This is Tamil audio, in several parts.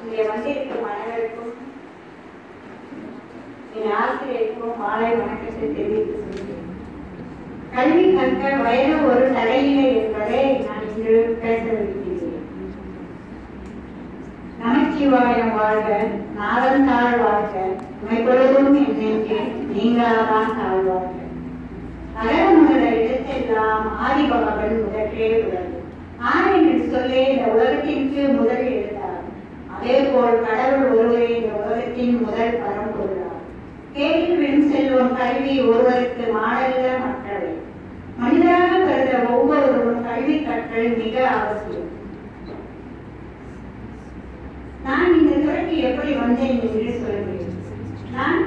இங்கே வந்திருக்கும் அனைவருக்கும் என் ஆசிரியருக்கும் மாலை வணக்கத்தை தெரிவித்துக் கொள்கிறேன் கல்வி கற்க வயது ஒரு தடையில்லை என்பதை நான் இன்று பேச விரும்புகிறேன் நமச்சிவாயம் வாழ்க நாதந்தாள் வாழ்க உமைப்பொழுதும் என் நெஞ்சில் நீங்களாதான் தாழ்வாழ்க அகர முதல இடத்தெல்லாம் ஆதிபகவன் முதற்றே உலகு ஆண் என்று சொல்லி இந்த உலகத்திற்கு முதல் எழுத்தார் அதே போல் கடவுள் ஒருவரே இந்த உலகத்தின் முதல் பரம்பொருளார் கேள்வி விழும் செல்வம் கல்வி ஒருவருக்கு மாடல்ல மற்றவை மனிதராக கருத ஒவ்வொருவரும் கல்வி கற்றல் மிக அவசியம் நான் இந்த துறைக்கு எப்படி வந்தேன் என்று சொல்கிறேன் நான்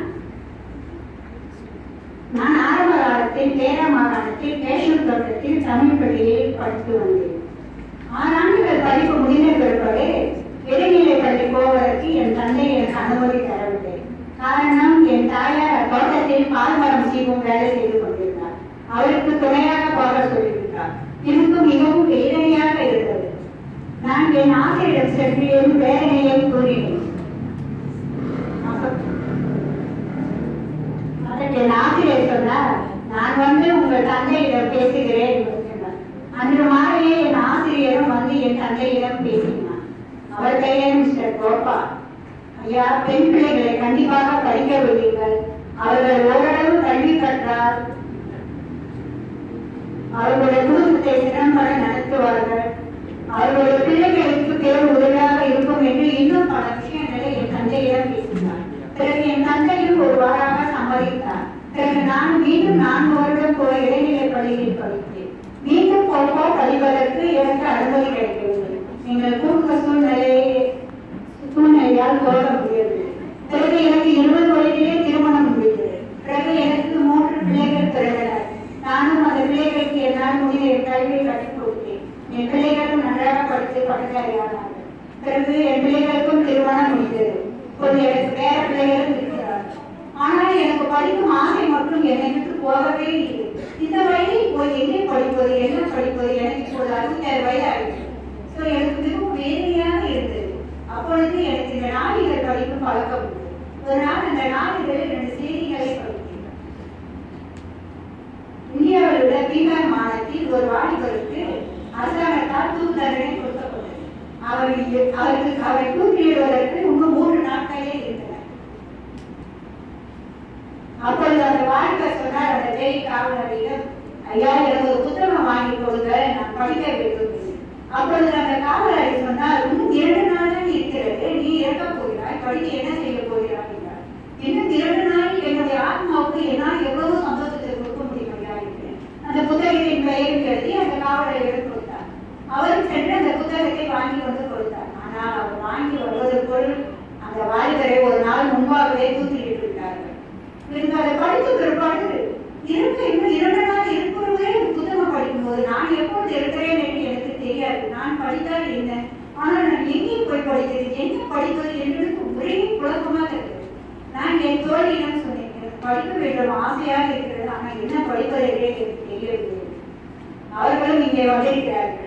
நான் ஆரம்ப காலத்தில் கேரள மாகாணத்தில் கேஷூர் தோட்டத்தில் தமிழ் பள்ளியில் படித்து வந்தேன் ஆறாண்டுகள் படிப்பு முடிந்த பிற்பாடு இடைநிலை பள்ளி போவதற்கு என் தந்தை எனக்கு அனுமதி தரவில்லை காரணம் என் தாயார் தோட்டத்தில் பால்மரம் சீவும் வேலை செய்து கொண்டிருந்தார் அவருக்கு துணையாக போக சொல்லிவிட்டார் எனக்கு மிகவும் வேதனையாக இருந்தது நான் என் ஆசிரியரிடம் சென்று என் வேதனையை கூறினேன் அப்ப- அதற்கு என் ஆசிரியர் சொன்னார் நான் வந்து உங்கள் தந்தையிடம் பேசுகிறேன் என்று சொன்னார். அன்று மாலையே என் ஆசிரியரும் வந்து என் தந்தையிடம் பேசினார் அவர் பெயர் மிஸ்டர் கோபா ஐயா பெண் பிள்ளைகளை கண்டிப்பாக படிக்க விடுங்கள் அவர்கள் ஓரளவு கல்வி கற்றால் அவர்களுடைய குடும்பத்தை திறம்பட நடத்துவார்கள் அவர்களுடைய பிள்ளைகளுக்கு பெரும் உதவியாக இருக்கும் என்று இன்னும் பல விஷயங்களை என் தந்தையிடம் பேசினார் பிறகு என் தந்தையும் ஒரு வாராக சம்மதித்தார் பிறகு நான் மீண்டும் நான்கு வருடம் போல இடைநிலை பள்ளியில் படித்தேன் மீண்டும் போகோ படிப்பதற்கு எனக்கு அனுமதி கிடைக்கவில்லை எங்கள் குடும்ப சூழ்நிலையை சூழ்நிலையால் போக முடியவில்லை பிறகு எனக்கு இருபது வயதிலே திருமணம் முடிந்தது பிறகு எனக்கு மூன்று பிள்ளைகள் பிறந்தனர் நானும் அந்த பிள்ளைகளுக்கு என்னால் முடிந்த என் கல்வியை கற்றுக் கொடுத்தேன் என் பிள்ளைகளும் நன்றாக படித்து பட்டதாரியானார்கள் பிறகு என் பிள்ளைகளுக்கும் திருமணம் முடிந்தது இப்போது எனக்கு வேற பிள்ளைகளும் இருக்கிறார்கள் ஆனால் எனக்கு படிக்கும் ஆசை மட்டும் என்னை விட்டு போகவே இல்லை இந்த வயதில் போய் எங்கே படிப்பது என்ன படிப்பது எனக்கு இப்போது அறுபத்தாறு வயது ஆயிடுச்சு ஸோ எனக்கு மிகவும் வேதனையாக இருந்தது அப்பொழுது எனக்கு இந்த நாளிதழ் படிப்பு பழக்கம் உண்டு. ஒரு நாள் அந்த நாளிதழில் ரெண்டு செய்திகளை படித்தேன் இந்தியாவில் உள்ள பீகார் மாநிலத்தில் ஒரு வாலிபருக்கு அரசாங்கத்தால் தூக்கு தண்டனை கொடுக்கப்பட்டது அவர் இங்க- அவருக்கு அவரை தூக்கிலிடுவதற்கு இன்னும் மூன்று நாட்களே இருந்தன அப்பொழுது அந்த வாலிபர் சொன்னார் அந்த ஜெய் காவலரிடம் ஐயா எனக்கு ஒரு புத்தகம் வாங்கி கொடுங்க நான் படிக்க வேண்டும் என்று." அப்பொழுது அந்த காவலரை சொன்னார் இன்னும் இரண்டு நாள் தான் இருக்கிறது நீ இறக்க போகிறாய் படிக்க என்ன செய்ய போகிறாய் என்றார் இன்னும் இரண்டு நாள் என்னுடைய ஆத்மாவுக்கு என்னால் எவ்வளவு சந்தோஷத்தை கொடுக்க முடியும் ஐயா என்று அந்த புத்தகத்தின் பெயர் எழுதி அந்த காவலரிடம் கொடுத்தார் அவர் சென்று அந்த புத்தகத்தை வாங்கி வந்து கொடுத்தார் ஆனால் அவர் வாங்கி வருவதற்குள் அந்த வாலிபரை ஒரு நாள் முன்பாகவே தூக்கிலிட்டு விட்டார்கள் எனக்கு அதை படித்த பிற்பாடு இருக்க இன்னும் இரண்டு நாள் இருக்கிறவரே புத்தகம் படிக்கும்போது நான் எப்பொழுது இருக்கிறேன் என்று எனக்கு தெரியாது நான் படித்தால் என்ன ஆனால் நான் எங்கே போய் படிக்கிறது எங்கே படிப்பது என்பதற்கு ஒரே குழப்பமாக இருக்கிறது நான் என் தோழியிடம் சொன்னேன் எனக்கு படிக்க வேண்டும் ஆசையாக இருக்கிறது ஆனால் என்ன படிப்பது என்று எனக்கு தெரியவில்லை அவர்களும் இங்கே வந்திருக்கிறார்கள்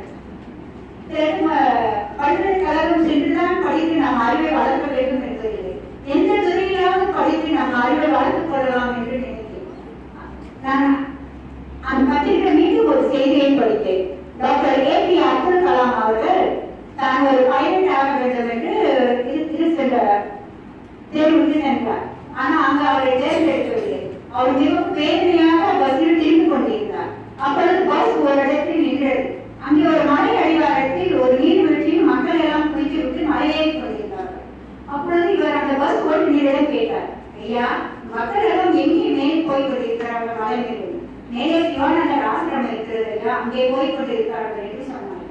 பிறகு ம- பல்கலைக்கழகம் சென்றுதான் படித்து நாம் அறிவை வளர்க்க வேண்டும் என்பதில்லை எந்த துறையிலாவது படித்து நாம் அறிவை வளர்த்துக் கொள்ளலாம் என்று நினைக்கிறேன் நான் அந்த பத்திரிகை மீண்டும் ஒரு செய்தியை படித்தேன் doctor A P Abdul Kalam அவர்கள் தான் ஒரு பைலட் ஆக வேண்டும் என்று இரு- இரு சென்றார் தேர்வுக்கு சென்றார் ஆனா அங்க அவரை தேர்ந்தெடுக்கவில்லை அவர் மிகவும் வேதனையாக பஸ்ஸில் திரும்பி கொண்டிருந்தார் அப்பொழுது பஸ் ஒரு இடத்தில் நின்றது அங்கே ஒரு மலை அடிவாரத்தில் ஒரு நீர்வீழ்ச்சியில் மக்கள் எல்லாம் குளித்து விட்டு மலையேறி கொண்டிருந்தார்கள் அப்பொழுது இவர் அந்த பஸ் ஓட்டுநரிடம் கேட்டார் ஐயா மக்கள் எல்லாம் எங்கே மேல் போய் கொண்டிருக்கிறார்கள் மலை மீது மேலே சிவானந்தர் ஆசிரமம் இருக்கிறது ஐயா அங்கே போய் கொண்டிருக்கிறார்கள் என்று சொன்னார்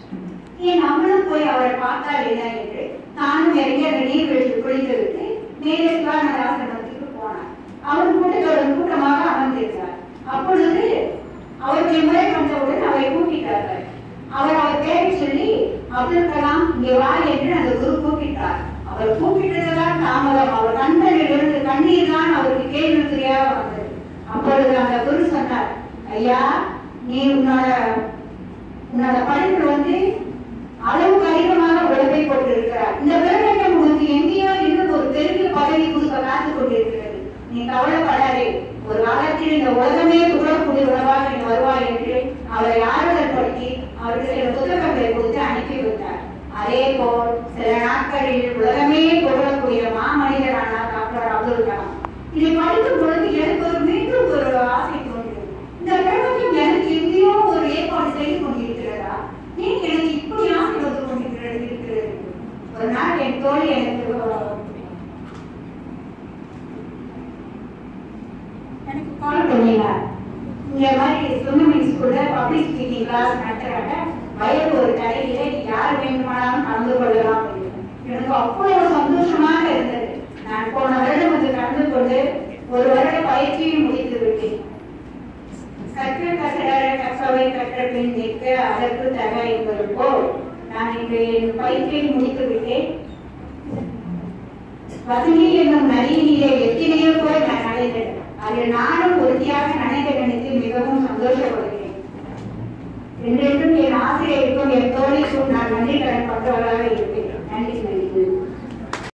ஏன் நம்மளும் போய் அவரை பார்த்தால் என்ன என்று நானும் இறங்கி அந்த நீர்வீழ்ச்சி குளித்துவிட்டு மேலே சிவானந்த ஆசிரமத்துக்கு போனார் அவர் கூட்டத்தோடு கூட்டமாக அமர்ந்திருந்தார் அப்பொழுது அவருடைய முறை வந்தவுடன் அவரை கூப்பிட்டார்கள் அவர் அவர் பேரை சொல்லி அப்துல் கலாம் இங்கே வா என்று அந்த குரு கூப்பிட்டார் அவர் கூப்பிட்டதுதான் தாமதம் அவர் கண்களில் இருந்து கண்ணீர் தான் அவருக்கு கேள்விக்குறியாக வந்தது அப்பொழுது அந்த குரு சொன்னார் ஐயா நீ உன்னோட உன்னோட படிப்பு வந்து அளவுக்கு அதிகமாக உழைப்பை கொண்டிருக்கிறார் இந்த விரதத்தை போல் சில நாட்களில் உலகமே புகழக்கூடிய மாமனிதரானார் டாக்டர் அப்துல் கலாம் இதை படிக்கும் பொழுது எனக்கு ஒரு மீண்டும் ஒரு ஆசை தோன்றியது இந்த பிரபஞ்சம் எனக்கு எங்கேயோ ஒரு ஏற்பாடு செய்து கொண்டிருக்கிறதா ஏன் எனக்கு இப்படி ஆசை வந்து கொண்டிருக்கிறது இருக்கிறது ஒரு நாள் என் தோழி எனக்கு எனக்கு கால் பண்ணினார் இந்த மாதிரி ஸ்விம்மிங் ஸ்கூல்ல பப்ளிக் ஸ்பீக்கிங் கிளாஸ் நடத்துறாங்க வயது ஒரு கடையில யார் வேண்டுமானாலும் கலந்து கொள்ளலாம் அப்படின்னு. எனக்கு அவ்வளவு சந்தோஷமாக இருந்தது நான் போன வருடம் வந்து கலந்து கொண்டு ஒரு வருட பயிற்சியும் முடித்து விட்டேன் கற்ற கசட கசவை கற்ற பின் நிற்க அதற்கு தக என்பது போல் நான் இன்று என் பயிற்சியை முடித்து விட்டேன் வசதி என்னும் நதியிலே எத்தனையோ போய் நான் நனைந்தேன் அதில் நானும் உறுதியாக நனைந்த நினைத்து மிகவும் சந்தோஷப்படுகிறேன் என்றென்றும் என் ஆசிரியருக்கும் என்